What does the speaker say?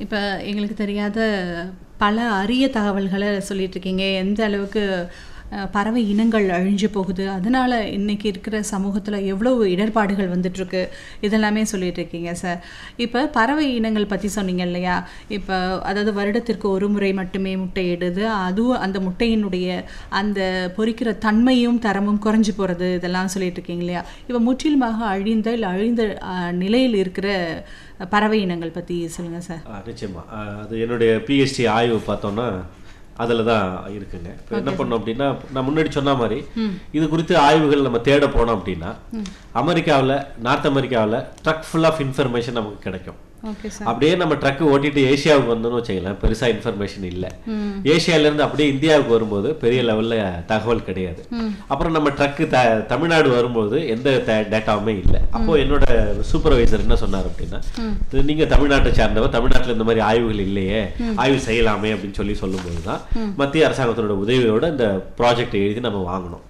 இப்போ எங்களுக்கு தெரியாத பல அரிய தகவல்களை சொல்லிட்டு இருக்கீங்க எந்த அளவுக்கு அஹ், பறவை இனங்கள் அழிஞ்சு போகுது அதனால இன்னைக்கு இருக்கிற சமூகத்தில் எவ்வளவு இடர்பாடுகள் வந்துட்டுருக்கு இதெல்லாமே சொல்லிட்டு இருக்கீங்க சார் இப்போ பறவை இனங்கள் பற்றி சொன்னீங்க இல்லையா இப்போ அதாவது வருடத்திற்கு ஒரு முறை மட்டுமே முட்டையிடுது அதுவும் அந்த முட்டையினுடைய அந்த பொரிக்கிற தன்மையும் தரமும் குறைஞ்சு போகிறது இதெல்லாம் சொல்லிட்டு இருக்கீங்க இல்லையா இப்போ முற்றிலுமாக அழிந்த இல்லை அழிந்த அஹ், நிலையில் இருக்கிற பறவை இனங்கள் பற்றி சொல்லுங்கள் சார் ஆ, நிச்சயமா ஆ, அது என்னுடைய பிஹெச்டி ஆய்வு பார்த்தோம்னா அதில் தான் இருக்குங்க இப்போ என்ன பண்ணோம் அப்படின்னா நான் முன்னாடி சொன்ன மாதிரி இது குறித்து ஆய்வுகள் நம்ம தேட போனோம் அப்படின்னா அமெரிக்காவில் நார்த் அமெரிக்காவில் ட்ரக் ஃபுல் ஆஃப் இன்ஃபர்மேஷன் நமக்கு கிடைக்கும் ஓகே சார் அப்படியே நம்ம ட்ரக் ஓட்டிட்டு ஏசியாவுக்கு வந்தோம்னு வச்சுக்கலாம் பெருசா இன்ஃபர்மேஷன் இல்லை ஏசியால இருந்து அப்படியே இந்தியாவுக்கு வரும்போது பெரிய லெவல்ல தகவல் கிடையாது அப்புறம் நம்ம ட்ரக்கு த தமிழ்நாடு வரும்போது எந்த டேட்டாவுமே இல்லை அப்போ என்னோட சூப்பர்வைசர் என்ன சொன்னார் அப்படின்னா "இது நீங்க தமிழ்நாட்டை சார்ந்தவர் தமிழ்நாட்டுல இந்த மாதிரி ஆய்வுகள் இல்லையே ஆய்வு செய்யலாமே அப்படின்னு சொல்லி சொல்லும்போது தான் மத்திய அரசாங்கத்தோட உதவியோட இந்த ப்ராஜெக்ட் எழுதி நம்ம வாங்கினோம்